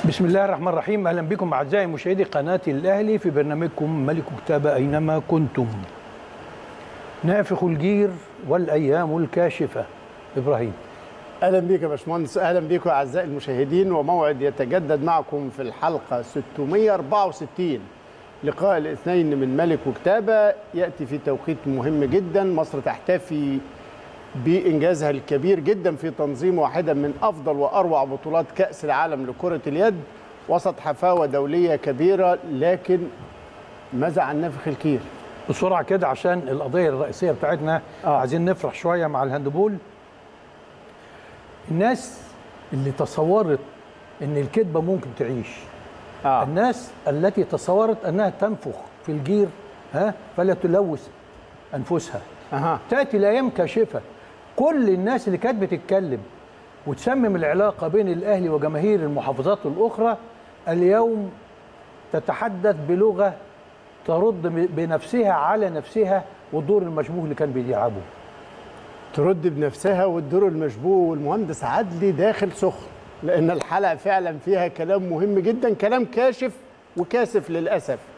بسم الله الرحمن الرحيم اهلا بكم اعزائي مشاهدي قناه الاهلي في برنامجكم ملك كتابه اينما كنتم نافخ الجير والايام الكاشفه ابراهيم اهلا بيك يا باشمهندس اهلا بيكم اعزائي المشاهدين وموعد يتجدد معكم في الحلقه 664 لقاء الاثنين من ملك وكتابه ياتي في توقيت مهم جدا مصر تحتفي بانجازها الكبير جدا في تنظيم واحده من افضل واروع بطولات كاس العالم لكره اليد وسط حفاوه دوليه كبيره لكن ماذا عن نفخ الكير بسرعه كده عشان القضيه الرئيسيه بتاعتنا آه. عايزين نفرح شويه مع الهاندبول الناس اللي تصورت ان الكذبه ممكن تعيش آه. الناس التي تصورت انها تنفخ في الجير ها فلا تلوث انفسها اها تاتي الايام كاشفه كل الناس اللي كانت بتتكلم وتسمم العلاقه بين الاهلي وجماهير المحافظات الاخرى اليوم تتحدث بلغه ترد بنفسها على نفسها والدور المشبوه اللي كان بيلعبه ترد بنفسها والدور المشبوه والمهندس عدلي داخل سخن لان الحلقه فعلا فيها كلام مهم جدا كلام كاشف وكاسف للاسف